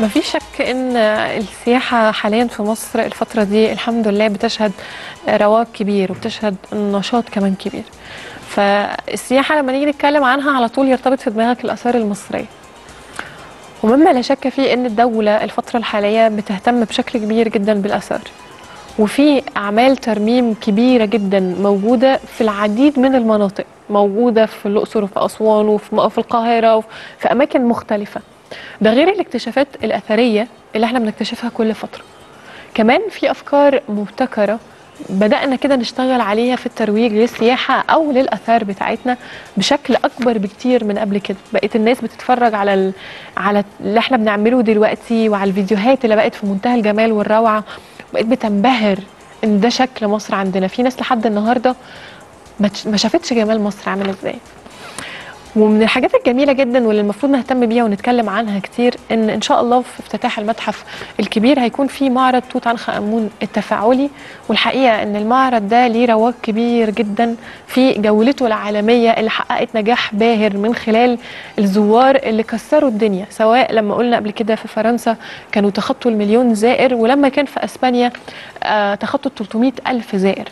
مفيش شك ان السياحه حاليا في مصر الفتره دي الحمد لله بتشهد رواج كبير وبتشهد نشاط كمان كبير فالسياحه لما نيجي نتكلم عنها على طول يرتبط في دماغك الاثار المصريه ومما لا شك فيه ان الدوله الفتره الحاليه بتهتم بشكل كبير جدا بالاثار وفي اعمال ترميم كبيره جدا موجوده في العديد من المناطق موجوده في الاقصر وفي اسوان وفي في القاهره وفي اماكن مختلفه ده غير الاكتشافات الاثريه اللي احنا بنكتشفها كل فتره كمان في افكار مبتكره بدأنا كده نشتغل عليها في الترويج للسياحة أو للآثار بتاعتنا بشكل أكبر بكتير من قبل كده بقيت الناس بتتفرج على ال... على اللي احنا بنعمله دلوقتي وعلى الفيديوهات اللي بقت في منتهى الجمال والروعة بقيت بتنبهر إن ده شكل مصر عندنا في ناس لحد النهاردة ما تش- ما شافتش جمال مصر عامل إزاي ومن الحاجات الجميله جدا واللي المفروض نهتم بيها ونتكلم عنها كتير ان ان شاء الله في افتتاح المتحف الكبير هيكون في معرض توت عنخ امون التفاعلي والحقيقه ان المعرض ده ليه رواج كبير جدا في جولته العالميه اللي حققت نجاح باهر من خلال الزوار اللي كسروا الدنيا سواء لما قلنا قبل كده في فرنسا كانوا تخطوا المليون زائر ولما كان في اسبانيا آه تخطوا 300 الف زائر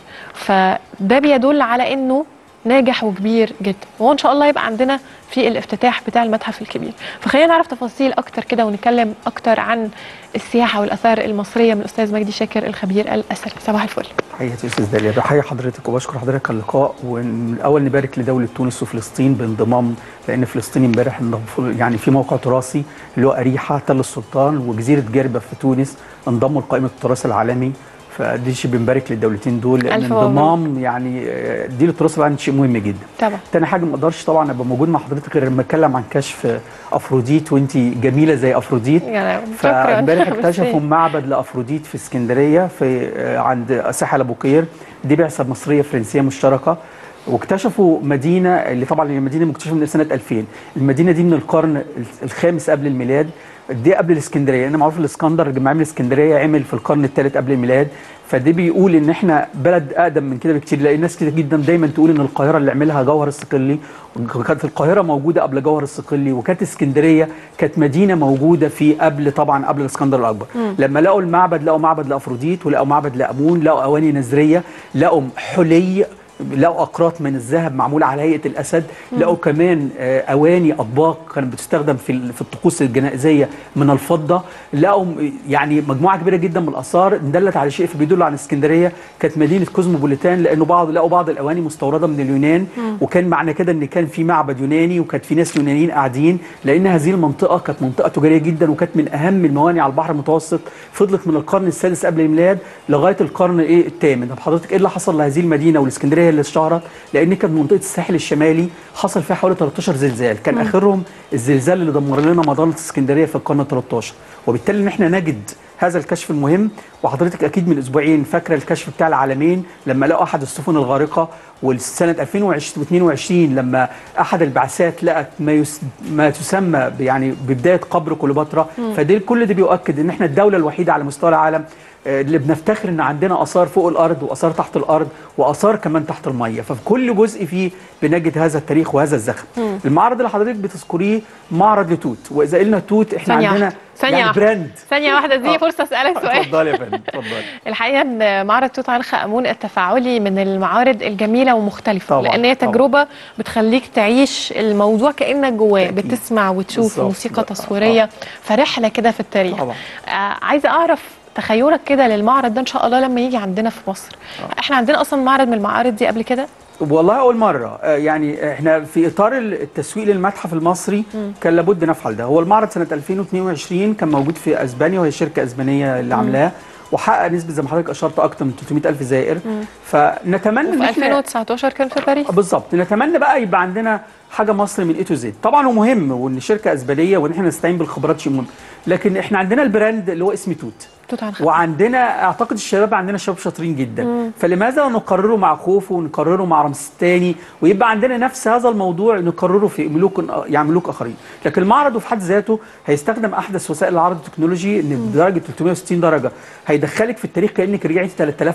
فده بيدل على انه ناجح وكبير جدا وهو ان شاء الله يبقى عندنا في الافتتاح بتاع المتحف الكبير فخلينا نعرف تفاصيل اكتر كده ونتكلم اكتر عن السياحه والاثار المصريه من الاستاذ مجدي شاكر الخبير الاثري صباح الفل تحياتي استاذ داليا بحيي حضرتك وبشكر حضرتك على اللقاء ومن الاول نبارك لدوله تونس وفلسطين بانضمام لان فلسطين امبارح انضم- يعني في موقع تراثي اللي هو اريحه تل السلطان وجزيره جربه في تونس انضموا لقائمه التراث العالمي فدي شيء بنبارك للدولتين دول لان ألف مبروك. انضمام يعني آه، دي للتراث العالمي شيء مهم جدا طبعا تاني حاجه ما اقدرش طبعا ابقى موجود مع حضرتك غير لما اتكلم عن كشف افروديت وانت جميله زي افروديت يعني شكرا فامبارح ميرسي. اكتشفوا معبد لافروديت في اسكندريه في آه، عند ساحل ابو قير دي بعثه مصريه فرنسيه مشتركه واكتشفوا مدينه اللي طبعا هي مدينه مكتشفه من سنه 2000 المدينه دي من القرن الخامس قبل الميلاد دي قبل الاسكندريه لان معروف الاسكندر لما عمل اسكندريه عمل في القرن الثالث قبل الميلاد فده بيقول ان احنا بلد اقدم من كده بكتير لان ناس كتير جدا دايما تقول ان القاهره اللي عملها جوهر الصقلي وكانت القاهره موجوده قبل جوهر الصقلي وكانت اسكندريه كانت مدينه موجوده في قبل طبعا قبل الاسكندر الاكبر لما لقوا المعبد لقوا معبد لافروديت ولقوا معبد لامون لقوا اواني نذريه لقوا حلي لقوا اقراط من الذهب معموله على هيئه الاسد لقوا كمان آه، اواني اطباق كانت بتستخدم في ال- في الطقوس الجنائزيه من الفضه لقوا م- يعني مجموعه كبيره جدا من الاثار دلت على شيء بيدل عن اسكندريه كانت مدينه كوزموبوليتان لانه بعض لقوا بعض الاواني مستورده من اليونان وكان معنى كده ان كان في معبد يوناني وكانت في ناس يونانيين قاعدين لان هذه المنطقه كانت منطقه تجاريه جدا وكانت من اهم الموانئ على البحر المتوسط فضلت من القرن السادس قبل الميلاد لغايه القرن ايه الثامن طب حضرتك ايه اللي حصل لهذه المدينه والاسكندريه اللي اشتهرت لان كانت منطقه الساحل الشمالي حصل فيها حوالي 13 زلزال كان اخرهم الزلزال اللي دمر لنا مظله اسكندريه في القرن 13 وبالتالي ان احنا نجد هذا الكشف المهم وحضرتك اكيد من اسبوعين فاكره الكشف بتاع العالمين لما لقوا احد السفن الغارقه والسنه 2022 لما احد البعثات لقت ما يس ما تسمى ب- يعني ببدايه قبر كليوباترا فده كل ده بيؤكد ان احنا الدوله الوحيده على مستوى العالم آه، اللي بنفتخر ان عندنا اثار فوق الارض واثار تحت الارض واثار كمان تحت الميه ففي كل جزء فيه بنجد هذا التاريخ وهذا الزخم المعرض اللي حضرتك بتذكريه معرض لتوت واذا قلنا توت احنا ثانية عندنا واحدة. ثانية يعني واحدة. براند ثانيه واحده اديني آه. فرصه اسالك سؤال اتفضلي يا فندم اتفضلي الحقيقه ان معرض توت عنخ امون التفاعلي من المعارض الجميله ومختلفه طبعاً، لان هي طبعاً. تجربه بتخليك تعيش الموضوع كانك جواه أكيد. بتسمع وتشوف بالظبط. موسيقى آه. تصويريه فرحله كده في التاريخ طبعاً. آه عايزه اعرف تخيلك كده للمعرض ده ان شاء الله لما يجي عندنا في مصر احنا عندنا اصلا معرض من المعارض دي قبل كده والله اول مره آه، يعني احنا في اطار التسويق للمتحف المصري كان لابد نفعل ده هو المعرض سنه 2022 كان موجود في اسبانيا وهي شركه اسبانيه اللي عاملاه وحقق نسبه زي ما حضرتك اشرت اكتر من 300 الف زائر فنتمنى ان وفي احنا 2019 كان في باريس بالظبط نتمنى بقى يبقى عندنا حاجه مصر من اي تو زد طبعا هو مهم وان شركه اسبانيه وان احنا نستعين بالخبرات شيء مهم لكن احنا عندنا البراند اللي هو اسم توت توت عنخ وعندنا اعتقد الشباب عندنا شباب شاطرين جدا فلماذا نقرره مع خوفو ونقرره مع رمسيس الثاني ويبقى عندنا نفس هذا الموضوع نقرره في ملوك يعني ملوك اخرين لكن المعرض في حد ذاته هيستخدم احدث وسائل العرض التكنولوجي ان بدرجه 360 درجه هيدخلك في التاريخ كانك رجعتي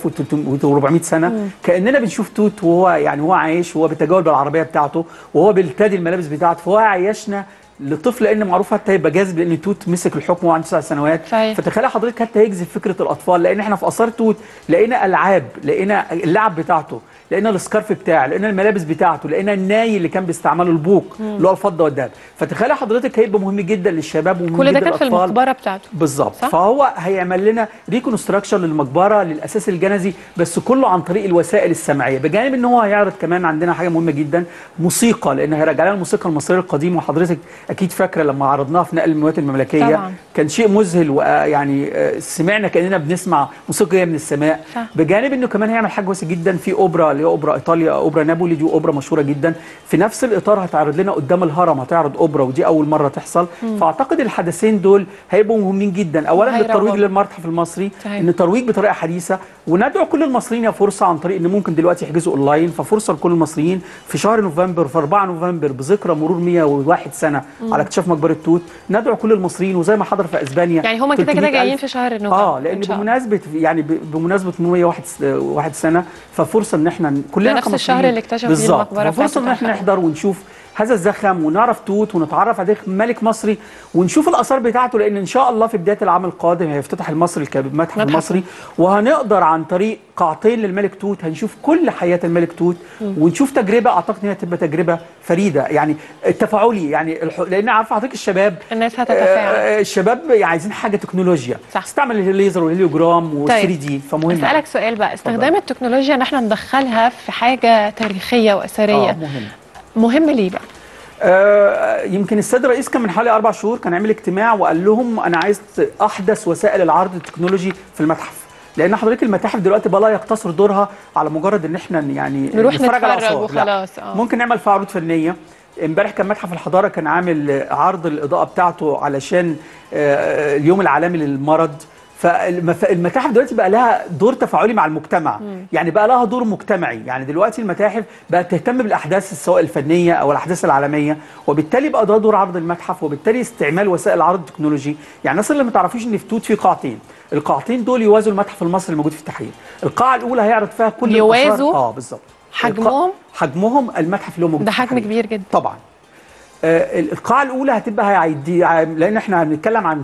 3400 سنه كاننا بنشوف توت وهو يعني هو عايش وهو بيتجول بالعربيه بتاعته وهو بيرتدي الملابس بتاعته فهو عايشنا لطفل لان معروف حتى هيبقى جاذب لان توت مسك الحكم وهو عنده تسع سنوات صحيح. فتخيلي حضرتك حتى هيجذب فكره الاطفال لان احنا في اثار توت لقينا العاب لقينا اللعب بتاعته لقينا السكارف بتاعه لقينا الملابس بتاعته لقينا الناي اللي كان بيستعمله البوق اللي هو الفضه والذهب فتخيلي حضرتك هيبقى مهم جدا للشباب ومهم كل ده جدا كان في للأطفال. المقبره بتاعته بالظبط صح؟ فهو هيعمل لنا ريكونستراكشن للمقبره للاساس الجنزي بس كله عن طريق الوسائل السمعيه بجانب ان هو هيعرض كمان عندنا حاجه مهمه جدا موسيقى لان هيرجع لنا الموسيقى المصريه القديمه وحضرتك اكيد فاكره لما عرضناها في نقل الموات المملكيه طبعاً. كان شيء مذهل ويعني سمعنا كاننا بنسمع موسيقى جايه من السماء صح. بجانب انه كمان هيعمل حاجه كويسه جدا في اوبرا اللي هي اوبرا ايطاليا اوبرا نابولي دي اوبرا مشهوره جدا في نفس الاطار هتعرض لنا قدام الهرم هتعرض اوبرا ودي اول مره تحصل فاعتقد الحدثين دول هيبقوا مهمين جدا اولا هيروجوا. للترويج للمتحف المصري صحيح. ان الترويج بطريقه حديثه وندعو كل المصريين يا فرصه عن طريق ان ممكن دلوقتي يحجزوا اونلاين ففرصه لكل المصريين في شهر نوفمبر في 4 نوفمبر بذكرى مرور 101 سنه على اكتشاف مقبره توت ندعو كل المصريين وزي ما حضر في اسبانيا يعني هما كده كده 300,000 جايين في شهر نوفمبر اه لان إن شاء الله. بمناسبه يعني ب- بمناسبه 101 س- واحد سنه ففرصه ان احنا كلنا ده نفس كمصريين- الشهر اللي اكتشفوا فيه بالظبط المقبرة ففرصه بتاعت ان احنا توت عنخ نحضر ونشوف هذا الزخم ونعرف توت ونتعرف على تاريخ ملك مصري ونشوف الاثار بتاعته لان ان شاء الله في بدايه العام القادم هيفتتح المصري الكبير المتحف متحف. المصري وهنقدر عن طريق قاعتين للملك توت هنشوف كل حياه الملك توت ونشوف تجربه اعتقد ان هي تبقى تجربه فريده يعني التفاعلي يعني الح... لان عارفه حضرتك الشباب الناس هتتفاعل آه، الشباب عايزين حاجه تكنولوجيا صح. استعمل الليزر والهيليوجرام وال 3 دي فمهم اسالك سؤال بقى استخدام التكنولوجيا ان احنا ندخلها في حاجه تاريخيه واثريه اه مهم مهم ليه بقى آه، يمكن السيد الرئيس كان من حوالي اربع شهور كان عامل اجتماع وقال لهم انا عايز احدث وسائل العرض التكنولوجي في المتحف لان حضرتك المتاحف دلوقتي بقى لا يقتصر دورها على مجرد ان احنا يعني نروح نتفرج على نتفرج آثار. لا. وخلاص، آه. ممكن نعمل فيها عروض فنيه امبارح كان متحف الحضاره كان عامل عرض الاضاءه بتاعته علشان آه، اليوم العالمي للمرض فالمتاحف دلوقتي بقى لها دور تفاعلي مع المجتمع يعني بقى لها دور مجتمعي يعني دلوقتي المتاحف بقت تهتم بالاحداث سواء الفنيه او الاحداث العالميه وبالتالي بقى ده دور عرض المتحف وبالتالي استعمال وسائل العرض التكنولوجي يعني الناس اللي ما تعرفوش ان في توت في قاعتين القاعتين دول يوازوا المتحف المصري الموجود في التحرير القاعه الاولى هيعرض فيها كل الآثار- يوازوا؟ اه بالظبط حجمهم؟ القاع- حجمهم المتحف اللي هو موجود ده في حجم التحرير. كبير جدا طبعا آه، القاعه الاولى هتبقى هيدي لان احنا هنتكلم عن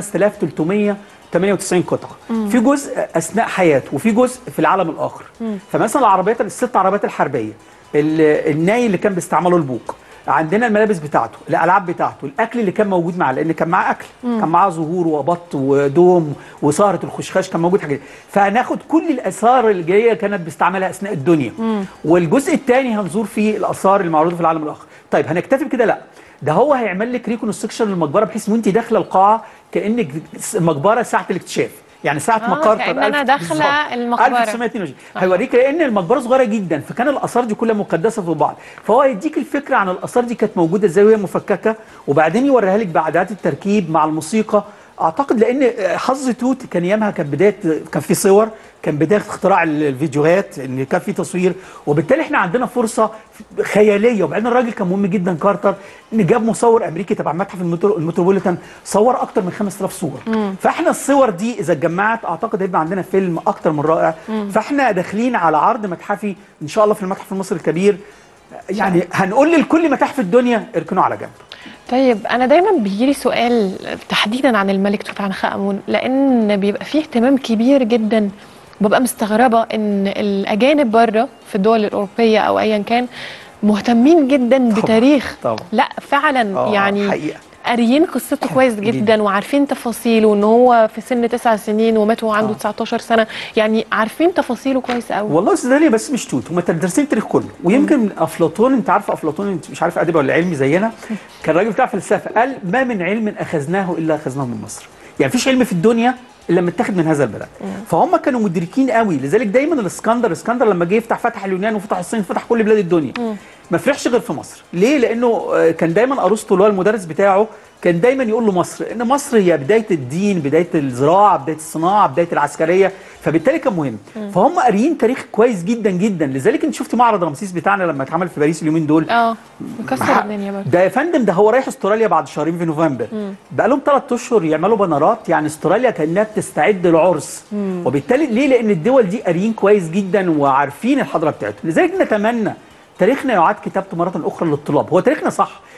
5398 قطعه في جزء اثناء حياته وفي جزء في العالم الاخر فمثلا العربيات الست عربيات الحربيه ال- الناي اللي كان بيستعمله البوق عندنا الملابس بتاعته الالعاب بتاعته الاكل اللي كان موجود معاه لان كان معاه اكل كان معاه زهور وبط ودوم وسهره الخشخاش كان موجود حاجات فهناخد كل الاثار اللي جايه كانت بيستعملها اثناء الدنيا والجزء الثاني هنزور فيه الاثار المعروضه في العالم الاخر طيب هنكتفي بكده لا ده هو هيعمل لك ريكونستكشن للمقبره بحيث وانت داخله القاعه كانك المقبره ساعه الاكتشاف يعني ساعه آه، ما قارتر كأن أنا ألف- داخلة بالظبط. المقبرة. 1922 هيوريك لان المقبره صغيره جدا فكان الاثار دي كلها مقدسه في بعض فهو هيديك الفكره عن الاثار دي كانت موجوده ازاي وهي مفككه وبعدين يوريها لك بعدات التركيب مع الموسيقى اعتقد لان حظ توت كان ايامها كان بدايه كان في صور كان بدايه اختراع الفيديوهات ان كان في تصوير وبالتالي احنا عندنا فرصه خياليه وبعدين الراجل كان مهم جدا كارتر ان جاب مصور امريكي تبع متحف المترو- المتروبوليتان صور اكتر من 5000 صوره فاحنا الصور دي اذا اتجمعت اعتقد هيبقى عندنا فيلم اكتر من رائع فاحنا داخلين على عرض متحفي ان شاء الله في المتحف المصري الكبير يعني هنقول لكل متاحف الدنيا اركنوا على جنب طيب انا دايما بيجي لي سؤال تحديدا عن الملك توت عنخ امون لان بيبقى فيه اهتمام كبير جدا ببقى مستغربه ان الاجانب بره في الدول الاوروبيه او ايا كان مهتمين جدا بتاريخ طبعا. لا فعلا آه، يعني حقيقة. قاريين قصته كويس جداً. جدا وعارفين تفاصيله ان هو في سن تسع سنين ومات وهو عنده آه. 19 سنه يعني عارفين تفاصيله كويس قوي والله يا استاذ داليا بس مش توت هم دارسين التاريخ كله ويمكن افلاطون انت عارفه افلاطون انت مش عارف ادبي ولا علمي زينا كان راجل بتاع فلسفه قال ما من علم اخذناه الا اخذناه من مصر يعني مفيش علم في الدنيا الا متاخد من هذا البلد فهم كانوا مدركين قوي لذلك دايما الاسكندر اسكندر لما جه يفتح فتح اليونان وفتح الصين فتح كل بلاد الدنيا ما فرحش غير في مصر ليه لانه آه، كان دايما ارسطو اللي هو المدرس بتاعه كان دايما يقول له مصر ان مصر هي بدايه الدين بدايه الزراعه بدايه الصناعه بدايه العسكريه فبالتالي كان مهم فهم قاريين تاريخ كويس جدا جدا لذلك انت شفت معرض رمسيس بتاعنا لما اتعمل في باريس اليومين دول اه مكسر الدنيا برضه ده يا فندم ده هو رايح استراليا بعد شهرين في نوفمبر بقى لهم ثلاث اشهر يعملوا بنرات يعني استراليا كانها بتستعد للعرس وبالتالي ليه لان الدول دي قاريين كويس جدا وعارفين الحضاره بتاعتهم لذلك نتمنى تاريخنا يعاد كتابته مره اخرى للطلاب هو تاريخنا صح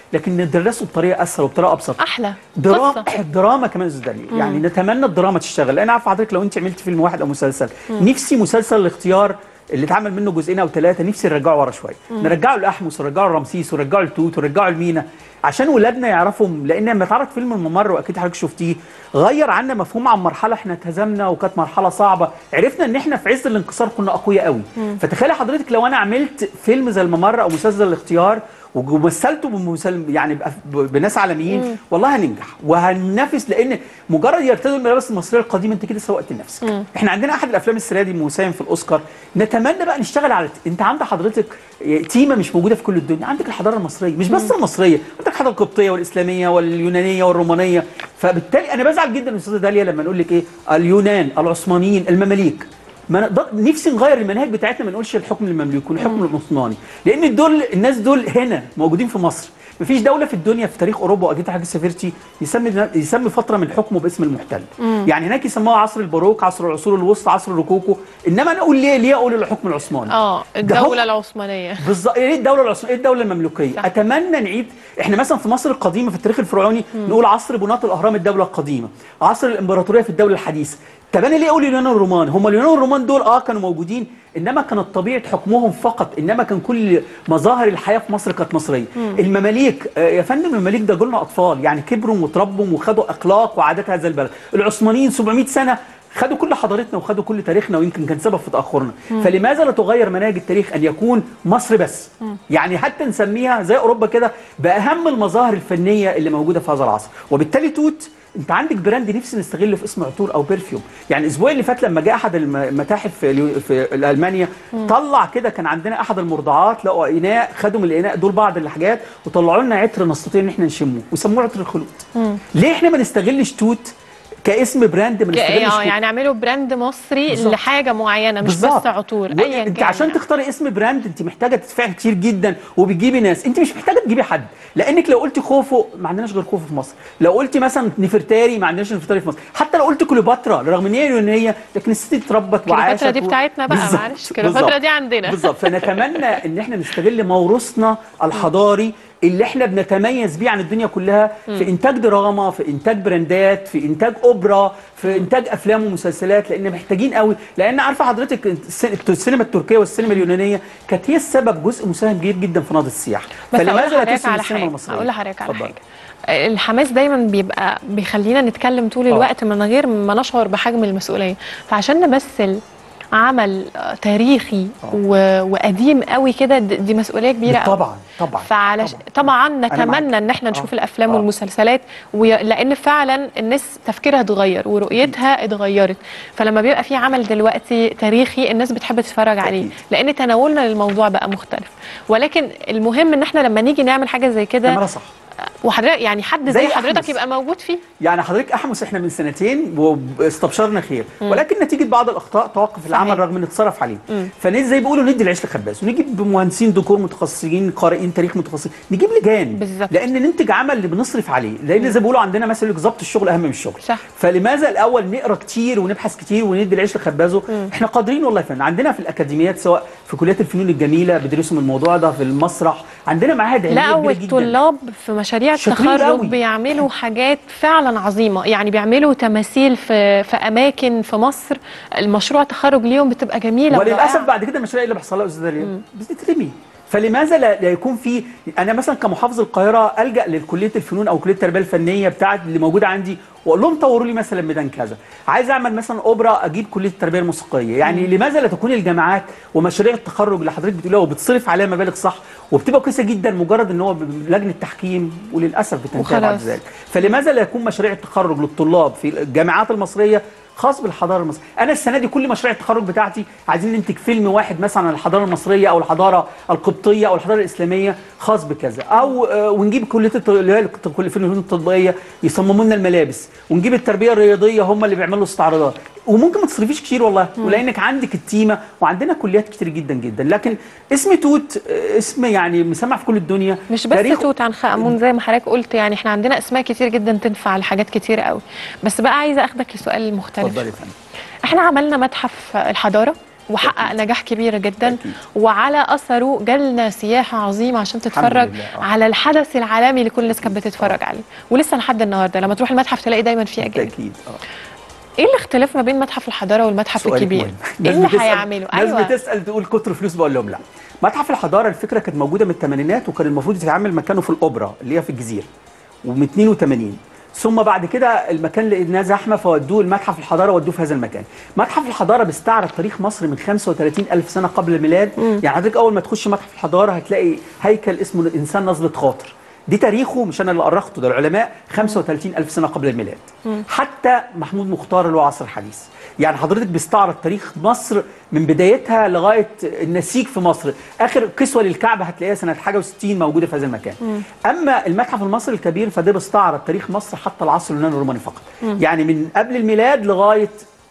لكن ندرسه بطريقه اسهل وبطريقه ابسط احلى دراما قصة. الدراما كمان يا استاذ داليا يعني نتمنى الدراما تشتغل لان عارف حضرتك لو انت عملت فيلم واحد او مسلسل نفسي مسلسل الاختيار اللي اتعمل منه جزئين او ثلاثه نفسي نرجعه ورا شويه نرجعه لاحمس ونرجعه لرمسيس ونرجعه لتوت ونرجعه لمينا عشان ولادنا يعرفوا لان لما اتعرض فيلم الممر واكيد حضرتك شفتيه غير عنا مفهوم عن مرحله احنا اتهزمنا وكانت مرحله صعبه عرفنا ان احنا في عز الانكسار كنا اقوياء قوي فتخيلي حضرتك لو انا عملت فيلم زي الممر او مسلسل الاختيار ومثلته بمسل... يعني بأف- ب- بناس عالميين والله هننجح وهننافس لان مجرد يرتدوا الملابس المصريه القديمه انت كده سوقت لنفسك احنا عندنا احد الافلام السنه دي مساهم في الاوسكار نتمنى بقى نشتغل على انت عند حضرتك تيمه مش موجوده في كل الدنيا عندك الحضاره المصريه مش بس المصريه عندك الحضاره القبطيه والاسلاميه واليونانيه والرومانيه فبالتالي انا بزعل جدا استاذه داليا لما نقول لك ايه اليونان العثمانيين المماليك ما نقدر نفسي نغير المناهج بتاعتنا ما نقولش الحكم المملوكي والحكم العثماني لان دول الناس دول هنا موجودين في مصر مفيش دوله في الدنيا في تاريخ اوروبا واكيد حضرتك سافرتي يسمي يسمي فتره من حكمه باسم المحتل يعني هناك يسموها عصر الباروك عصر العصور الوسطى عصر الروكوكو انما انا اقول ليه ليه اقول الحكم العثماني اه ده هو- الدوله العثمانيه بالظبط ايه الدوله العثمانيه ايه الدوله المملوكيه صح. اتمنى نعيد احنا مثلا في مصر القديمه في التاريخ الفرعوني نقول عصر بناة الاهرام الدوله القديمه عصر الامبراطوريه في الدوله الحديثه طب انا ليه اقول اليونان والرومان هم اليونان والرومان دول اه كانوا موجودين انما كانت طبيعه حكمهم فقط انما كان كل مظاهر الحياه في مصر كانت مصريه المماليك آه يا فندم المماليك ده جولنا اطفال يعني كبروا وتربوا وخدوا اخلاق وعادات هذا البلد العثمانيين 700 سنه خدوا كل حضارتنا وخدوا كل تاريخنا ويمكن كان سبب في تاخرنا فلماذا لا تغير مناهج التاريخ ان يكون مصر بس يعني حتى نسميها زي اوروبا كده باهم المظاهر الفنيه اللي موجوده في هذا العصر وبالتالي توت انت عندك براند نفسي نستغله في اسم عطور او برفيوم يعني الاسبوع اللي فات لما جاء احد الم- المتاحف في, اليو- في المانيا طلع كده كان عندنا احد المرضعات لقوا اناء خدوا من الاناء دول بعض الحاجات وطلعوا لنا عطر نستطيع ان احنا نشمه وسموه عطر الخلود ليه احنا ما نستغلش توت كاسم براند ما نستغلش اه توت؟ يعني اعملوا براند مصري بالظبط. لحاجه معينه مش بالظبط. بس عطور و- ايا انت كان عشان يعني. تختاري اسم براند انت محتاجه تدفعي كتير جدا وبتجيبي ناس انت مش محتاجه تجيبي حد لانك لو قلتي خوفو ما عندناش غير خوفو في مصر لو قلتي مثلا نفرتاري ما عندناش نفرتاري في مصر حتى لو قلت كليوباترا رغم ان هي يونانيه لكن الست دي اتربت وعاشت كليوباترا دي و- بتاعتنا بقى بالظبط، معلش كليوباترا بالظبط. دي عندنا بالظبط فنتمنى ان احنا نستغل موروثنا الحضاري اللي احنا بنتميز بيه عن الدنيا كلها في انتاج دراما في انتاج براندات في انتاج اوبرا في انتاج افلام ومسلسلات لان محتاجين قوي لان عارفه حضرتك الس- السينما التركيه والسينما اليونانيه كانت هي السبب جزء مساهم كبير جدا في نهضه السياحه بس اقول فلماذا لا لحضرتك تسمي على السينما حاجه المصريه اقول لحضرتك على اتفضل. حاجه الحماس دايما بيبقى بيخلينا نتكلم طول آه. الوقت من غير ما نشعر بحجم المسؤوليه فعشان نمثل عمل آه، تاريخي و... وقديم قوي كده د- دي مسؤوليه كبيره قوي طبعا طبعا فعلش طبعاً. طبعا معاك. نتمنى ان احنا نشوف آه. الافلام آه. والمسلسلات وي... لان فعلا الناس تفكيرها اتغير ورؤيتها اتغيرت فلما بيبقى في عمل دلوقتي تاريخي الناس بتحب تتفرج عليه أكيد. لان تناولنا للموضوع بقى مختلف ولكن المهم ان احنا لما نيجي نعمل حاجه زي كده نعملها صح وحضرتك يعني حد زي زي حضرتك أحمس. يبقى موجود فيه يعني حضرتك احمس احنا من سنتين واستبشرنا خير ولكن نتيجه بعض الاخطاء توقف العمل صحيح. رغم ان اتصرف عليه فنيجي زي بيقولوا ندي العيش لخباز ونجيب مهندسين ديكور متخصصين قارئين تاريخ متخصصين نجيب لجان بالظبط. لان ننتج عمل اللي بنصرف عليه لان زي بيقولوا عندنا مثل يقول لك ضبط الشغل اهم من الشغل صح. فلماذا الاول نقرا كتير ونبحث كتير وندي العيش لخبازه احنا قادرين والله يا فندم عندنا في الاكاديميات سواء في كليات الفنون الجميله بيدرسوا من الموضوع ده في المسرح عندنا معاهد علميه لا كبيره جدا والطلاب في مشاريع شاطرين التخرج قوي. بيعملوا حاجات فعلا عظيمه يعني بيعملوا تماثيل في في اماكن في مصر المشروع تخرج ليهم بتبقى جميله وللاسف ورائعة. بعد كده المشاريع اللي بيحصل لها استاذ داريا بتترمي فلماذا لا لا يكون في انا مثلا كمحافظ القاهره الجا لكليه الفنون او كليه التربيه الفنيه بتاعت اللي موجوده عندي واقول لهم طوروا لي مثلا ميدان كذا عايز اعمل مثلا اوبرا اجيب كليه التربيه الموسيقيه يعني لماذا لا تكون الجامعات ومشاريع التخرج اللي حضرتك بتقولها وبتصرف عليها مبالغ صح وبتبقى كويسه جدا مجرد ان هو ب- لجنه تحكيم وللاسف بتنتهي بعد وخلاص. ذلك فلماذا لا يكون مشاريع التخرج للطلاب في الجامعات المصريه خاص بالحضاره المصريه انا السنه دي كل مشاريع التخرج بتاعتي عايزين ننتج فيلم واحد مثلا عن الحضاره المصريه او الحضاره القبطيه او الحضاره الاسلاميه خاص بكذا او آه، ونجيب كليه الت- اللي هي الت- كل الفنون التطبيقيه يصمموا لنا الملابس ونجيب التربيه الرياضيه هم اللي بيعملوا استعراضات وممكن ما تصرفيش كتير والله ولانك عندك التيمه وعندنا كليات كتير جدا جدا لكن اسم توت آه، اسم يعني مسمع في كل الدنيا مش بس تاريخ- توت عنخ امون زي ما حضرتك قلت يعني احنا عندنا اسماء كتير جدا تنفع لحاجات كتير قوي بس بقى عايزه اخدك لسؤال مختلف اتفضلي يا فندم احنا عملنا متحف الحضاره وحقق نجاح كبير جدا أكيد. وعلى اثره جالنا سياحه عظيمه عشان تتفرج لله، آه. على الحدث العالمي اللي كل الناس كانت بتتفرج عليه ولسه لحد النهارده لما تروح المتحف تلاقي دايما فيه اجانب بالتاكيد اه ايه الاختلاف ما بين متحف الحضاره والمتحف سؤالك الكبير مهم. ايه ناس اللي بتسأل- هيعمله ناس ايوه بتسال تقول كتر فلوس بقول لهم لا متحف الحضاره الفكره كانت موجوده من الثمانينات وكان المفروض يتعمل مكانه في الاوبرا اللي هي في الجزيره ومن 82 ثم بعد كده المكان لقيناه زحمه فودوه المتحف الحضاره ودوه في هذا المكان متحف الحضاره بيستعرض تاريخ مصر من 35 الف سنه قبل الميلاد يعني حضرتك اول ما تخش متحف الحضاره هتلاقي هيكل اسمه الانسان نزله خاطر دي تاريخه مش انا اللي أرخته ده العلماء 35 ألف سنة قبل الميلاد حتى محمود مختار اللي هو عصر الحديث يعني حضرتك بيستعرض تاريخ مصر من بدايتها لغاية النسيج في مصر آخر كسوة للكعبة هتلاقيها سنة حاجة و60 موجودة في هذا المكان أما المتحف المصري الكبير فده بيستعرض تاريخ مصر حتى العصر اليوناني الروماني فقط يعني من قبل الميلاد لغاية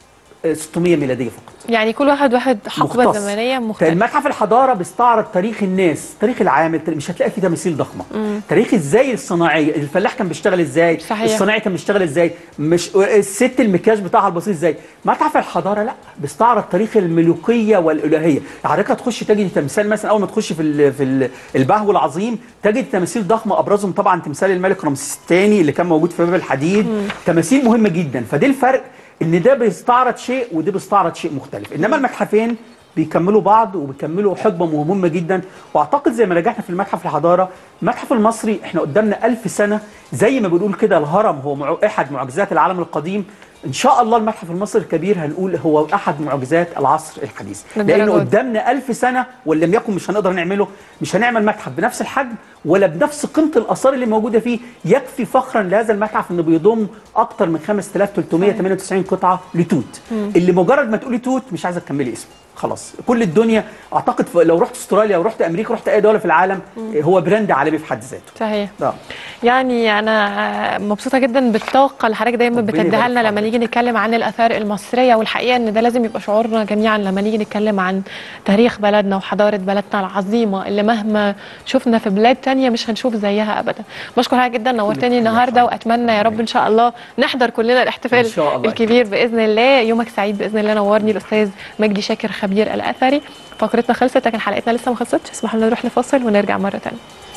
600 ميلادية فقط يعني كل واحد واحد حقبه مختص. زمنيه مختلفه المتحف الحضاره بيستعرض تاريخ الناس تاريخ العامل تاريخ- مش هتلاقي فيه تماثيل ضخمه تاريخ ازاي الصناعيه الفلاح كان بيشتغل ازاي صحيح. الصناعي كان بيشتغل ازاي مش الست المكياج بتاعها البسيط ازاي متحف الحضاره لا بيستعرض تاريخ الملوكيه والالوهيه حضرتك هتخش تجد تمثال مثلا اول ما تخش في ال في ال البهو العظيم تجد تماثيل ضخمه ابرزهم طبعا تمثال الملك رمسيس الثاني اللي كان موجود في باب الحديد تماثيل مهمه جدا فدي الفرق ان ده بيستعرض شيء وده بيستعرض شيء مختلف انما المتحفين بيكملوا بعض وبيكملوا حقبه مهمه جدا واعتقد زي ما نجحنا في المتحف الحضاره المتحف المصري احنا قدامنا ألف سنه زي ما بنقول كده الهرم هو مع- احد معجزات العالم القديم ان شاء الله المتحف المصري الكبير هنقول هو احد معجزات العصر الحديث للدرجة لانه دي. قدامنا ألف سنه وان لم يكن مش هنقدر نعمله مش هنعمل متحف بنفس الحجم ولا بنفس قيمه الاثار اللي موجوده فيه يكفي فخرا لهذا المتحف انه بيضم اكتر من 5398 قطعه لتوت اللي مجرد ما تقولي توت مش عايزه تكملي اسمه خلاص كل الدنيا اعتقد ف- لو رحت استراليا او رحت امريكا رحت اي دوله في العالم هو براند عالمي في حد ذاته صحيح آه. يعني انا مبسوطه جدا بالطاقه اللي حضرتك دايما ربنا بتديها يبارك لنا في لما حضرتك. نيجي نتكلم عن الاثار المصريه والحقيقه ان ده لازم يبقى شعورنا جميعا لما نيجي نتكلم عن تاريخ بلدنا وحضاره بلدنا العظيمه اللي مهما شفنا في بلاد تانية مش هنشوف زيها ابدا بشكر حضرتك جدا نورتني خير يا النهارده حضرتك. واتمنى يا رب ان شاء الله نحضر كلنا الاحتفال إن شاء الله. الكبير باذن الله يومك سعيد باذن الله نورني الاستاذ مجدي شاكر خبير الاثري فقرتنا خلصت لكن حلقتنا لسه ما خلصتش اسمحوا لنا نروح لفاصل ونرجع مره تانية